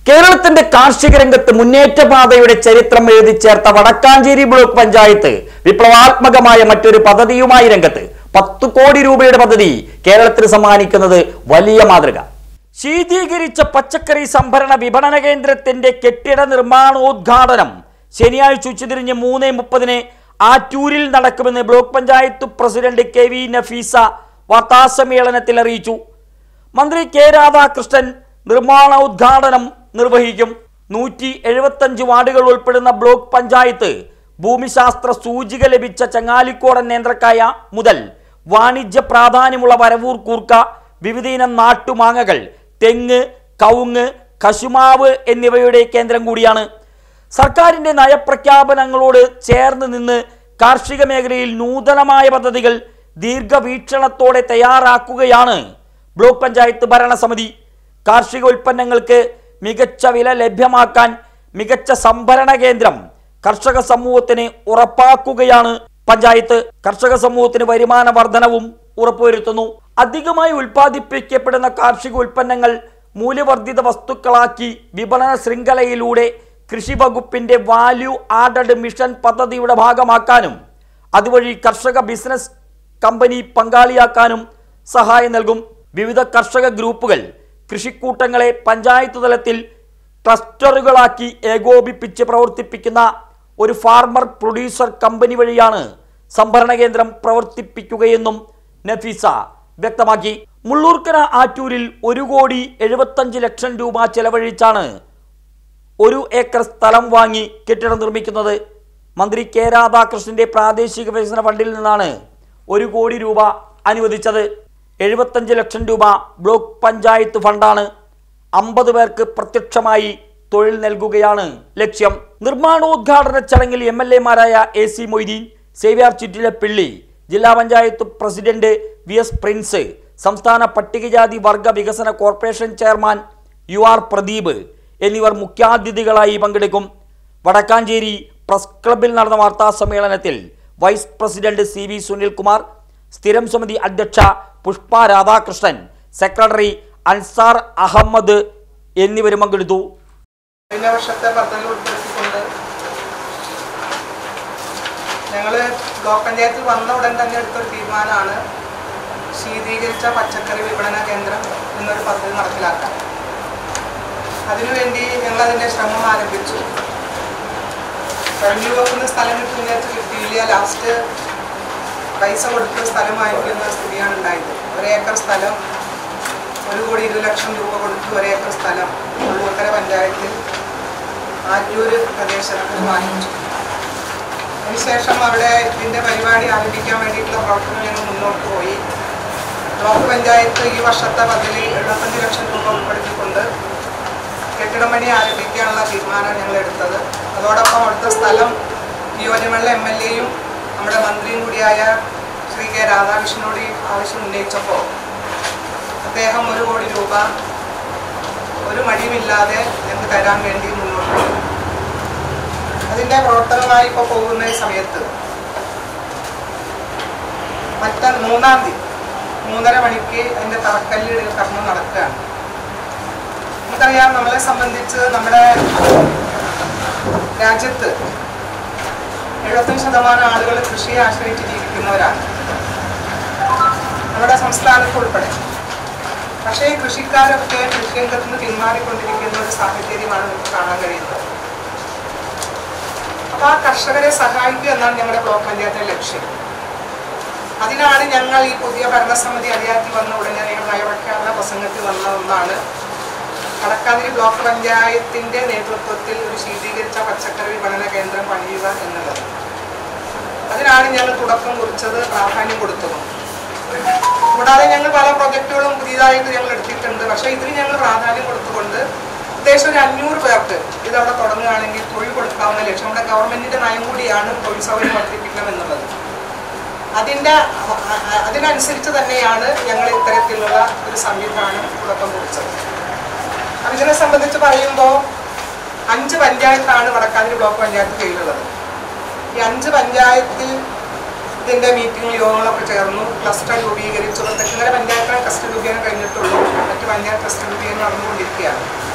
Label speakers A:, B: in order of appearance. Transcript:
A: കേരളത്തിന്റെ കാർഷിക രംഗത്ത് മുന്നേറ്റ പാതയുടെ ചരിത്രം എഴുതി ചേർത്ത വടക്കാഞ്ചേരി ബ്ലോക്ക് പഞ്ചായത്ത് വിപ്ലവാത്മകമായ മറ്റൊരു പദ്ധതിയുമായി രംഗത്ത് പത്ത് കോടി രൂപയുടെ പദ്ധതി കേരളത്തിന് സമ്മാനിക്കുന്നത് വലിയ മാതൃക ശീതീകരിച്ച പച്ചക്കറി സംഭരണ വിപണന കേന്ദ്രത്തിന്റെ കെട്ടിട നിർമ്മാണോദ്ഘാടനം ശനിയാഴ്ച ഉച്ചതിരിഞ്ഞ് മൂന്ന് മുപ്പതിന് ആറ്റൂരിൽ നടക്കുമെന്ന് block panchayat president K V Nafeesa വാർത്താസമ്മേളനത്തിൽ അറിയിച്ചു മന്ത്രി കെ രാധാകൃഷ്ണൻ നിർമ്മാണ ഉദ്ഘാടനം നിർവഹിക്കും നൂറ്റി എഴുപത്തഞ്ച് വാർഡുകൾ ഉൾപ്പെടുന്ന ബ്ലോക്ക് പഞ്ചായത്ത് ഭൂമിശാസ്ത്ര സൂചിക ലഭിച്ച ചങ്ങാലിക്കോടൻ നേന്ത്രക്കായ മുതൽ വാണിജ്യ പ്രാധാന്യമുള്ള വരവൂർ കൂർക്ക വിവിധയിനം നാട്ടുമാങ്ങകൾ തെങ്ങ് കവുങ്ങ് കശുമാവ് എന്നിവയുടെ കേന്ദ്രം കൂടിയാണ് സർക്കാരിന്റെ നയപ്രഖ്യാപനങ്ങളോട് ചേർന്ന് നിന്ന് കാർഷിക മേഖലയിൽ നൂതനമായ പദ്ധതികൾ ദീർഘവീക്ഷണത്തോടെ തയ്യാറാക്കുകയാണ് ബ്ലോക്ക് പഞ്ചായത്ത് ഭരണസമിതി കാർഷിക ഉൽപ്പന്നങ്ങൾക്ക് മികച്ച വില ലഭ്യമാക്കാൻ മികച്ച സംഭരണ കേന്ദ്രം കർഷക സമൂഹത്തിന് ഉറപ്പാക്കുകയാണ് പഞ്ചായത്ത് കർഷക സമൂഹത്തിന് വരുമാന വർധനവും ഉറപ്പുവരുത്തുന്നു അധികമായി ഉൽപ്പാദിപ്പിക്കപ്പെടുന്ന കാർഷിക ഉൽപ്പന്നങ്ങൾ മൂല്യവർദ്ധിത വസ്തുക്കളാക്കി വിപണന ശൃംഖലയിലൂടെ കൃഷി വകുപ്പിന്റെ വാല്യൂ ആഡഡ് മിഷൻ പദ്ധതിയുടെ ഭാഗമാക്കാനും അതുവഴി കർഷക ബിസിനസ് കമ്പനി പങ്കാളിയാക്കാനും സഹായം നൽകും വിവിധ കർഷക ഗ്രൂപ്പുകൾ കൃഷിക്കൂട്ടങ്ങളെ പഞ്ചായത്ത് തലത്തിൽ ക്ലസ്റ്ററുകളാക്കി ഏകോപിപ്പിച്ച് പ്രവർത്തിപ്പിക്കുന്ന ഒരു ഫാർമർ പ്രൊഡ്യൂസർ കമ്പനി വഴിയാണ് സംഭരണ കേന്ദ്രം പ്രവർത്തിപ്പിക്കുകയെന്നും നഫീസ വ്യക്തമാക്കി മുള്ളൂർക്കര ആറ്റൂരിൽ ഒരു കോടി എഴുപത്തഞ്ച് ലക്ഷം രൂപ ചെലവഴിച്ചാണ് ഒരു ഏക്കർ സ്ഥലം വാങ്ങി കെട്ടിടം നിർമ്മിക്കുന്നത് മന്ത്രി കെ രാധാകൃഷ്ണന്റെ പ്രാദേശിക വികസന ഫണ്ടിൽ നിന്നാണ് ഒരു കോടി രൂപ അനുവദിച്ചത് എഴുപത്തഞ്ച് ലക്ഷം രൂപ ബ്ലോക്ക് പഞ്ചായത്ത് ഫണ്ടാണ് അമ്പത് പേർക്ക് പ്രത്യക്ഷമായി തൊഴിൽ നൽകുകയാണ് ലക്ഷ്യം നിർമ്മാണോദ്ഘാടന ചടങ്ങിൽ എം എൽ എമാരായ എ സി മൊയ്തീൻ സേവ്യാർ ചിറ്റിലപ്പിള്ളി ജില്ലാ panchayat president V S Prince സംസ്ഥാന പട്ടികജാതി വർഗ വികസന corporation chairman U R Pradeep എന്നിവർ മുഖ്യാതിഥികളായി പങ്കെടുക്കും വടക്കാഞ്ചേരി പ്രസ് ക്ലബിൽ നടന്ന വാർത്താ സമ്മേളനത്തിൽ vice president C V Sunilkumar സ്ഥിരം സമിതി അധ്യക്ഷ പുഷ്പ രാധാകൃഷ്ണൻ സെക്രട്ടറി അൻസാർ അഹമ്മദ് എന്നിവരും പങ്കെടുത്തു
B: കഴിഞ്ഞ വർഷത്തെ പദ്ധതി ഉൾപ്പെടുത്തിക്കൊണ്ട് ഞങ്ങൾ ബ്ലോക്ക് പഞ്ചായത്തിൽ വന്ന ഉടൻ തന്നെ എടുത്തൊരു തീരുമാനമാണ് ശീതീകരിച്ച പച്ചക്കറി വിപണന കേന്ദ്രം എന്നൊരു പദ്ധതി നടപ്പിലാക്കാൻ അതിനുവേണ്ടി ഞങ്ങൾ അതിൻ്റെ ശ്രമം ആരംഭിച്ചു റവന്യൂ വകുപ്പിൽ നിന്ന് സ്ഥലം കിട്ടുന്നതിനകത്ത് കിട്ടിയില്ല ലാസ്റ്റ് പൈസ കൊടുത്ത് സ്ഥലം വാങ്ങിക്കുന്ന സ്ഥിതിയാണ് ഉണ്ടായത് ഒരേക്കർ സ്ഥലം ഒരു കോടി ഇരുപത് ലക്ഷം രൂപ കൊടുത്ത് ഒരേക്കർ സ്ഥലം ഉള്ളൂർക്കര പഞ്ചായത്തിൽ ആറ്റൂര് പ്രദേശത്ത് വാങ്ങിച്ചു അതിനുശേഷം അവിടെ ഇതിൻ്റെ പരിപാടി ആരംഭിക്കാൻ വേണ്ടിയിട്ടുള്ള പ്രവർത്തനം ഞങ്ങൾ മുന്നോട്ട് പോയി ബ്ലോക്ക് പഞ്ചായത്ത് ഈ വർഷത്തെ പദ്ധതി എഴുപത്തഞ്ച് ലക്ഷം രൂപ ഉൾപ്പെടുത്തിക്കൊണ്ട് കെട്ടിടം പണി ആരംഭിക്കാനുള്ള തീരുമാനമാണ് ഞങ്ങൾ എടുത്തത് അതോടൊപ്പം അവിടുത്തെ സ്ഥലം നിയോജകമണ്ഡല എം എൽ എയും നമ്മുടെ മന്ത്രിയും കൂടിയായ ശ്രീ കെ രാധാകൃഷ്ണനോട് ഈ ആവശ്യം ഉന്നയിച്ചപ്പോൾ അദ്ദേഹം ഒരു കോടി രൂപ ഒരു മടിയുമില്ലാതെ ഞങ്ങൾക്ക് തരാൻ വേണ്ടി മുന്നോട്ട് പോയി അതിൻ്റെ പ്രവർത്തനമായി ഇപ്പോൾ പോകുന്ന ഈ സമയത്ത് മറ്റ മൂന്നാം തീയതി മൂന്നര മണിക്ക് അതിൻ്റെ തറക്കല്ലിടൽ കർമ്മം നടക്കുകയാണ് നമുക്കറിയാം നമ്മളെ സംബന്ധിച്ച് നമ്മുടെ രാജ്യത്ത് എഴുപത്തഞ്ച് ശതമാനം ആളുകൾ കൃഷിയെ ആശ്രയിച്ച് ജീവിക്കുന്നവരാണ് നമ്മുടെ സംസ്ഥാനത്ത് ഉൾപ്പെടെ പക്ഷേ ഈ കൃഷിക്കാരൊക്കെ കൃഷിരംഗത്ത് നിന്ന് പിന്മാറിക്കൊണ്ടിരിക്കുന്ന ഒരു സാഹചര്യമാണ് നമുക്ക് കാണാൻ കഴിയുന്നത് അപ്പോൾ ആ കർഷകരെ സഹായിക്കുക എന്നാണ് ഞങ്ങളുടെ ബ്ലോക്ക് പഞ്ചായത്തിൻ്റെ ലക്ഷ്യം അതിനാണ് ഞങ്ങൾ ഈ പുതിയ ഭരണസമിതി അധികാരത്തിൽ വന്ന ഉടനെ ഞങ്ങൾ നയവ്യാഖ്യാന പ്രസംഗത്തിൽ വന്ന ഒന്നാണ് കടക്കാതിരി ബ്ലോക്ക് പഞ്ചായത്തിന്റെ നേതൃത്വത്തിൽ ഒരു ശീതീകരിച്ച പച്ചക്കറി വിപണന കേന്ദ്രം പണിയുക എന്നുള്ളത് അതിനാണ് ഞങ്ങൾ തുടക്കം കുറിച്ചത് പ്രാധാന്യം കൊടുത്തതും കൂടാതെ ഞങ്ങൾ പല പ്രൊജക്റ്റുകളും പുതിയതായിട്ട് ഞങ്ങൾ എടുത്തിട്ടുണ്ട് പക്ഷേ ഇതിന് ഞങ്ങൾ പ്രാധാന്യം കൊടുത്തുകൊണ്ട് ഉദ്ദേശം ഒരു അഞ്ഞൂറ് പേർക്ക് ഇതവിടെ തുടങ്ങുകയാണെങ്കിൽ തൊഴിൽ കൊടുക്കാവുന്ന ലക്ഷ്യം നമ്മുടെ ഗവൺമെന്റിന്റെ നയം കൂടിയാണ് തൊഴിൽ സൗകര്യം വർദ്ധിപ്പിക്കണം എന്നുള്ളത് അതിൻ്റെ അ- അ- അതിനനുസരിച്ച് തന്നെയാണ് ഞങ്ങൾ ഇത്തരത്തിലുള്ള ഒരു സംവിധാനം തുടക്കം കുറിച്ചത് അപ്പം ഇതിനെ സംബന്ധിച്ച് പറയുമ്പോൾ അഞ്ച് പഞ്ചായത്താണ് വടക്കാതിരി ബ്ലോക്ക് പഞ്ചായത്ത് കീഴിലുള്ളത് ഈ അഞ്ച് പഞ്ചായത്തിൽ ഇതിൻ്റെ മീറ്റിംഗ് യോഗങ്ങളൊക്കെ ചേർന്നു ക്ലസ്റ്റർ രൂപീകരിച്ചു തെക്കുങ്ങര പഞ്ചായത്തിലാണ് ക്ലസ്റ്റർ രൂപീകരണം കഴിഞ്ഞിട്ടുള്ളൂ മറ്റ് പഞ്ചായത്ത് ക്ലസ്റ്റർ രൂപീകരണം നടന്നുകൊണ്ടിരിക്കുകയാണ്